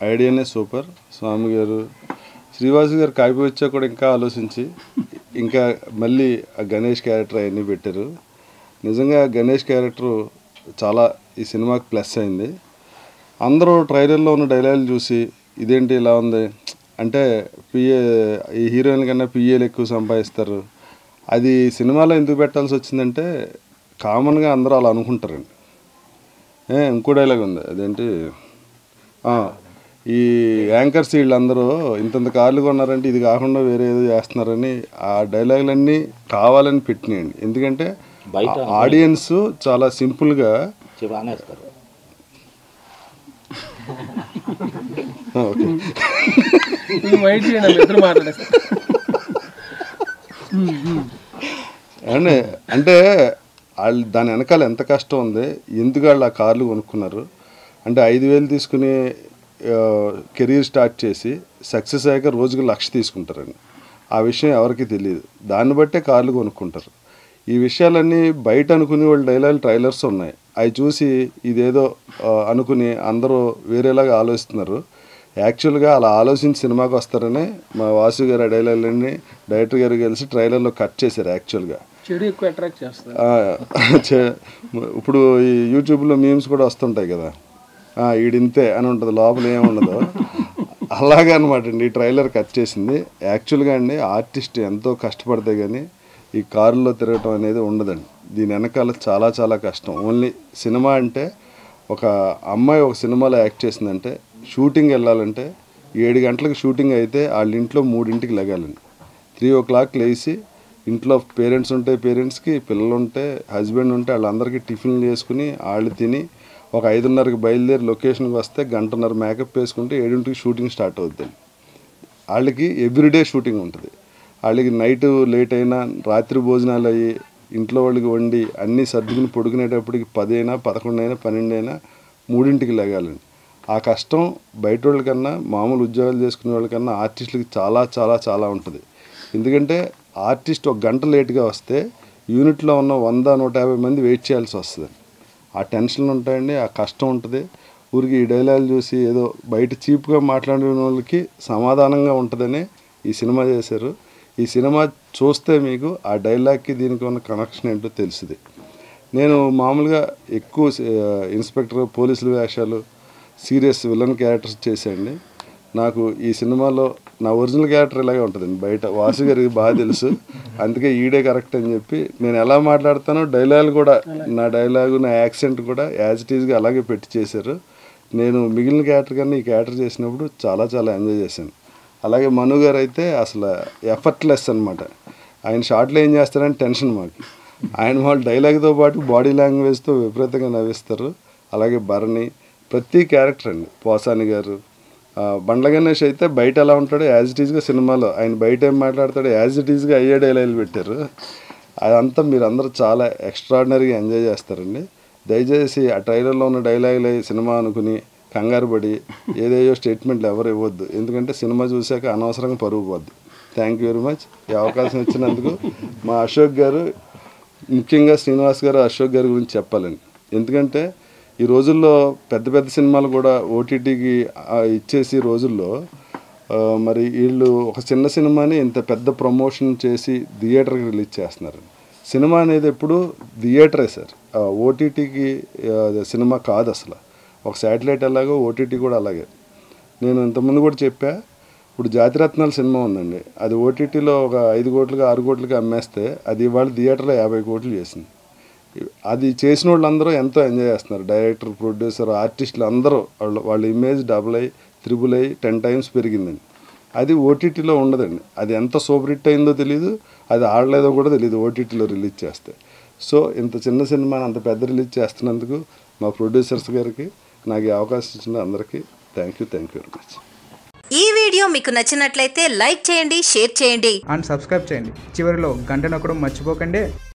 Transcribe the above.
ఐడియానే super స్వామి గారు శ్రీవాసు గారు copy వచ్చా కూడా ఇంకా ఆలోచించి ఇంకా మళ్ళీ ఆ గణేష్ క్యారెక్టర్ అవన్నీ పెట్టారు నిజంగా గణేష్ క్యారెక్టర్ చాలా ఈ సినిమాకి ప్లస్ అయింది అందరూ ట్రైలర్లో ఉన్న డైలాగులు చూసి ఇదేంటి ఇలా ఉంది అంటే పిఏ ఈ హీరోయిన్ కన్నా పిఏలు ఎక్కువ సంపాదిస్తారు అది సినిమాలో ఎందుకు పెట్టాల్సి వచ్చిందంటే కామన్గా అందరూ అలా అనుకుంటారండి ఏ, ఇంకో డైలాగ్ ఉంది అదేంటి ఆ, ఈ యాంకర్స్ వీళ్ళందరూ ఇంతంత కార్లు కొన్నారంటే ఇది కాకుండా వేరే ఏదో చేస్తున్నారని ఆ డైలాగులన్నీ కావాలని పెట్టినాయండి ఎందుకంటే బయట ఆడియన్స్ చాలా సింపుల్గా చెప్పి అనేస్తారు ఓకే నువ్వు వెయిట్ చేయండి అమ్మ, ఇద్దరు మాట్లాడేస్తారు అండి అంటే వాళ్ళు దాని వెనకాల ఎంత కష్టం ఉంది ఎందుకు వాళ్ళు ఆ కార్లు కొనుక్కున్నారు అంటే ఐదు వేలు తీసుకుని కెరీర్ స్టార్ట్ చేసి సక్సెస్ అయ్యాక రోజుకి లక్ష తీసుకుంటారండి ఆ విషయం ఎవరికి తెలియదు దాన్ని బట్టే కార్లు కొనుక్కుంటారు ఈ విషయాలన్నీ బయట అనుకునే వాళ్ళ డైలాగ్ ట్రైలర్స్ ఉన్నాయి అవి చూసి ఇదేదో ఆ, అనుకుని అందరూ వేరేలాగా ఆలోచిస్తున్నారు యాక్చువల్గా అలా ఆలోచించి సినిమాకి వస్తారని మా వాసు గారు ఆ డైలాగులన్నీ డైరెక్టర్ గారు కలిసి ట్రైలర్లో కట్ చేశారు యాక్చువల్గా చెడు ఎక్కువ అట్రాక్ట్ చేస్తారు ఆ, చే- ఇప్పుడు ఈ యూట్యూబ్లో మీమ్స్ కూడా వస్తుంటాయి కదా ఆ, ఈడింతే అని ఉంటుంది లోపల ఏముండదు అలాగే అనమాట అండి ఈ ట్రైలర్ కట్ చేసింది యాక్చువల్గా అండి ఆర్టిస్ట్ ఎంతో కష్టపడితే కానీ ఈ కారులో తిరగటం అనేది ఉండదండి దీని వెనకాల చాలా చాలా కష్టం ఓన్లీ సినిమా అంటే ఒక అమ్మాయి ఒక సినిమాలో యాక్ట్ చేసిందంటే షూటింగ్ వెళ్ళాలంటే ఏడు గంటలకు షూటింగ్ అయితే వాళ్ళ ఇంట్లో మూడింటికి లెగాలండి త్రీ ఓ క్లాక్ లేచి ఇంట్లో పేరెంట్స్ ఉంటే పేరెంట్స్కి పిల్లలు ఉంటే హస్బెండ్ ఉంటే వాళ్ళందరికీ టిఫిన్లు చేసుకుని వాళ్ళు తిని ఒక ఐదున్నరకి బయలుదేరి లొకేషన్కి వస్తే గంటన్నర మేకప్ వేసుకుంటే ఏడింటికి షూటింగ్ స్టార్ట్ అవుద్దండి వాళ్ళకి ఎవ్రీడే షూటింగ్ ఉంటుంది వాళ్ళకి నైట్ లేట్ అయినా రాత్రి భోజనాలు అయ్యి ఇంట్లో వాళ్ళకి వండి అన్నీ సర్దుకుని పడుకునేటప్పటికి పది అయినా పదకొండు అయినా పన్నెండు అయినా మూడింటికి లెగాలండి ఆ కష్టం బయట వాళ్ళకన్నా మామూలు ఉద్యోగాలు చేసుకునే వాళ్ళకన్నా ఆర్టిస్టులకి చాలా చాలా చాలా ఉంటుంది ఎందుకంటే ఆర్టిస్ట్ ఒక గంట లేట్గా వస్తే యూనిట్లో ఉన్న వంద నూట యాభై మంది వెయిట్ చేయాల్సి వస్తుంది ఆ టెన్షన్లు ఉంటాయండి ఆ కష్టం ఉంటుంది ఊరికి ఈ డైలాగులు చూసి ఏదో బయట చీప్గా మాట్లాడిన వాళ్ళకి సమాధానంగా ఉంటుందని ఈ సినిమా చేశారు ఈ సినిమా చూస్తే మీకు ఆ డైలాగ్కి దీనికి ఉన్న కనెక్షన్ ఏంటో తెలుస్తుంది నేను మామూలుగా ఎక్కువ ఆ, ఇన్స్పెక్టర్ పోలీసుల వేషాలు సీరియస్ విలన్ క్యారెక్టర్స్ చేశాండి నాకు ఈ సినిమాలో నా ఒరిజినల్ క్యారెక్టర్ ఇలాగే ఉంటుందండి బయట వాసు గారికి బాగా తెలుసు అందుకే ఈడే కరెక్ట్ అని చెప్పి నేను ఎలా మాట్లాడతానో డైలాగ్ కూడా నా డైలాగు నా యాక్సెంట్ కూడా యాజ్ ఇట్ ఈజ్గా అలాగే పెట్టి చేశారు నేను మిగిలిన క్యారెక్టర్ కన్నా ఈ క్యారెక్టర్ చేసినప్పుడు చాలా చాలా ఎంజాయ్ చేశాను అలాగే మను గారు అయితే అసలు ఎఫర్ట్లెస్ అనమాట ఆయన షార్ట్లో ఏం చేస్తారని టెన్షన్ మాకు ఆయన వాళ్ళ డైలాగ్తో పాటు బాడీ లాంగ్వేజ్తో విపరీతంగా నవ్విస్తారు అలాగే భరణి ప్రతి క్యారెక్టర్ అండి పోసాని గారు ఆ, బండ్ల గణేష్ అయితే బయట ఎలా ఉంటాడో యాజ్ ఇట్ ఈజ్గా సినిమాలో ఆయన బయట ఏం మాట్లాడతాడో యాజ్ ఇట్ ఈజ్గా అయ్యే డైలాగులు పెట్టారు అదంతా మీరు అందరూ చాలా ఎక్స్ట్రాడినరీగా ఎంజాయ్ చేస్తారండి దయచేసి ఆ ట్రైలర్లో ఉన్న డైలాగులే సినిమా అనుకుని కంగారు పడి ఏదేయో స్టేట్మెంట్లు ఎవరు ఇవ్వద్దు ఎందుకంటే సినిమా చూశాక అనవసరంగా పరుగు పోద్ది థ్యాంక్ యూ వెరీ మచ్ ఈ అవకాశం ఇచ్చినందుకు మా అశోక్ గారు ముఖ్యంగా శ్రీనివాస్ గారు అశోక్ గారి గురించి చెప్పాలండి ఎందుకంటే ఈ రోజుల్లో పెద్ద పెద్ద సినిమాలు కూడా ఓటీటీకి ఇచ్చేసి రోజుల్లో ఆ, మరి వీళ్ళు ఒక చిన్న సినిమాని ఇంత పెద్ద ప్రమోషన్ చేసి థియేటర్కి రిలీజ్ చేస్తున్నారు సినిమా అనేది ఎప్పుడు థియేటరే సార్ ఓటీటీకి సినిమా కాదు అసలు ఒక శాటిలైట్ ఎలాగో ఓటీటీ కూడా అలాగే నేను ఇంతకుముందు కూడా చెప్పా ఇప్పుడు జాతిరత్నాలు సినిమా ఉందండి అది ఓటీటీలో ఒక ఐదు కోట్లుగా ఆరు కోట్లుగా అమ్మేస్తే అది ఇవాళ థియేటర్లో యాభై కోట్లు చేసింది అది చేసిన వాళ్ళందరూ ఎంతో ఎంజాయ్ చేస్తున్నారు డైరెక్టర్ ప్రొడ్యూసర్ ఆర్టిస్టులు అందరూ వాళ్ళ వాళ్ళ ఇమేజ్ డబుల్ అయ్యి త్రిబుల్ అయ్యి టెన్ టైమ్స్ పెరిగిందండి అది ఓటీటీలో ఉండదండి అది ఎంత సూపర్ హిట్ అయిందో తెలియదు అది ఆడలేదో కూడా తెలియదు ఓటీటీలో రిలీజ్ చేస్తే సో ఇంత చిన్న సినిమాని అంత పెద్ద రిలీజ్ చేస్తున్నందుకు మా ప్రొడ్యూసర్స్ గారికి నాకు ఈ అవకాశం ఇచ్చిన అందరికీ thank you thank you very much ఈ వీడియో మీకు నచ్చినట్లయితే లైక్ చేయండి షేర్ చేయండి అండ్ సబ్స్క్రైబ్ చేయండి చివరిలో గంట నొక్కడం మర్చిపోకండి